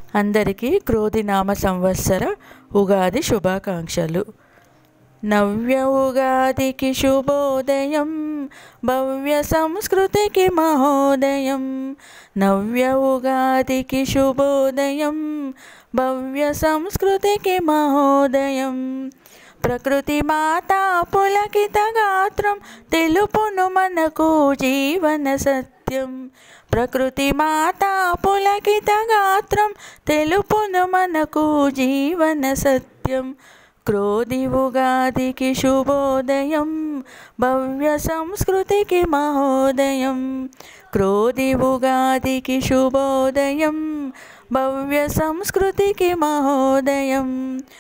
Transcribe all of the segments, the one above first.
అందరికీ క్రోధినామ సంవత్సర ఉగాది శుభాకాంక్షలు నవ్య ఉగాదికి శుభోదయం భవ్య సంస్కృతికి మహోదయం నవ్య ఉగాదికి శుభోదయం భవ్య సంస్కృతికి మహోదయం ప్రకృతి మాత పులకిత గాత్రం తెలుపును మనకు జీవన సత్యం ప్రకృతి మాత పులకిత గాత్రం తెలుపును మనకు జీవన సత్యం క్రోధి ఉగాదికి శుభోదయం భవ్య సంస్కృతికి మహోదయం క్రోధి ఉగాదికి శుభోదయం భవ్య సంస్కృతికి మహోదయం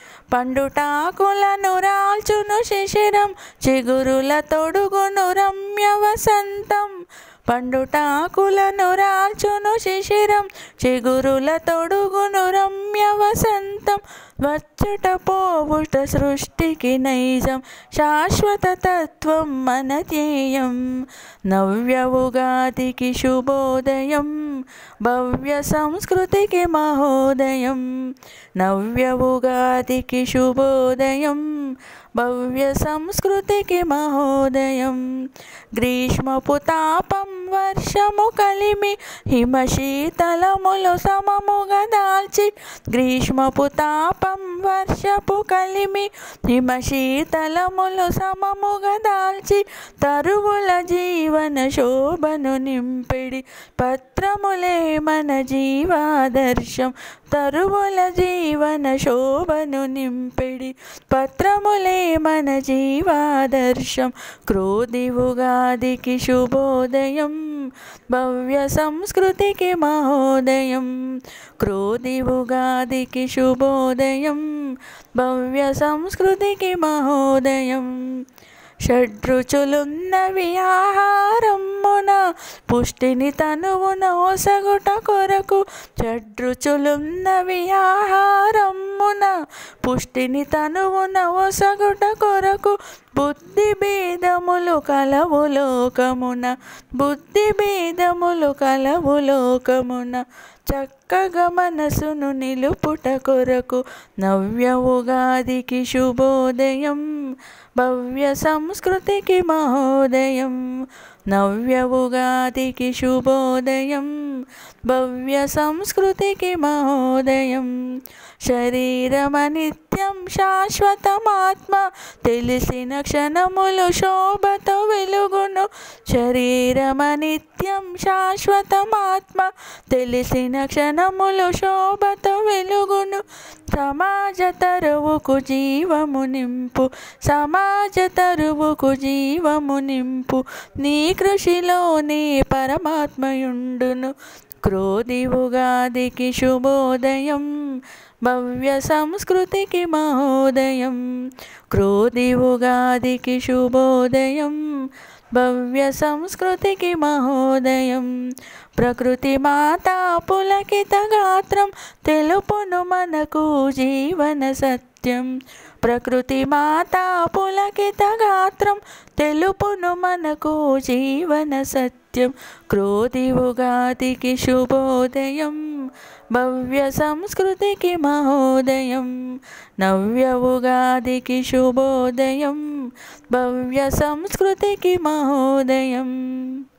పండుటాకులను రాల్చును శిశిరం చిగురుల తొడుగును రమ్య వసంతం పండుటాకులను రాల్చును శిశిరం చిగురుల తొడుగును రమ్య వసంతం వచ్చుట పోవుట సృష్టికి నైజం శాశ్వత తత్వం మన ధ్యేయం నవ్య ఉగాదికి శుభోదయం భవ్య సంస్కృతికి మహోదయం నవ్య ఉగాదికి శుభోదయం భవ్య సంస్కృతికి మహోదయం గ్రీష్మపు తాపం వర్షము కలిమి హిమశీతలములు సమముగా దాల్చి గ్రీష్మపు తాపం వర్షపు కలిమి హిమశీతలములు సమముగా దాల్చి తరువుల జీవన శోభను నింపిడి పత్రములే మన జీవాదర్శం తరువుల జీవన శోభను నింపిడి పత్రములే మన జీవాదర్శం క్రోధి ఉగాదికి శుభోదయం భవ్య సంస్కృతికి మహోదయం క్రోధి ఉగాదికి శుభోదయం భవ్య సంస్కృతికి మహోదయం షడ్రుచులున్నవి ఆహారమ్మున పుష్టిని తనువున ఒసగుట కొరకు షడ్రుచులున్నవి ఆహారమ్మున పుష్టిని తనువున ఒసగుట కొరకు బుద్ధి భేదములు కలవు లోకమున బుద్ధి భేదములు కలవు లోకమున చక్కగా మనసును నిలుపుట కొరకు నవ్య ఉగాదికి శుభోదయం భవ్య సంస్కృతికి మహోదయం నవ్య ఉగాదికి శుభోదయం భవ్య సంస్కృతికి మహోదయం శరీరమనిత్యం శాశ్వతమాత్మ తెలిసిన క్షణములు శోభతో వెలుగును శరీరమనిత్యం శాశ్వతమాత్మ తెలిసిన క్షణములు శోభతో వెలుగును సమాజ తరువుకు జీవము నింపు సమాజ తరువుకు జీవము నింపు నీ కృషిలోనే పరమాత్మయుండును క్రోధి ఉగాదికి శుభోదయం భవ్య సంస్కృతికి మహోదయం క్రోధి ఉగాదికి శుభోదయం భవ్య సంస్కృతికి మహోదయం ప్రకృతి మాత పులకిత గాత్రం తెలుపును మనకు జీవన సత్యం ప్రకృతి మాత పులకిత గాత్రం తెలుపును మనకు జీవన సత్యం క్రోధి ఉగాదికి శుభోదయం భవ్య సంస్కృతికి మహోదయం నవ్య ఉగాదికి శుభోదయం భవ్య సంస్కృతికి మహోదయం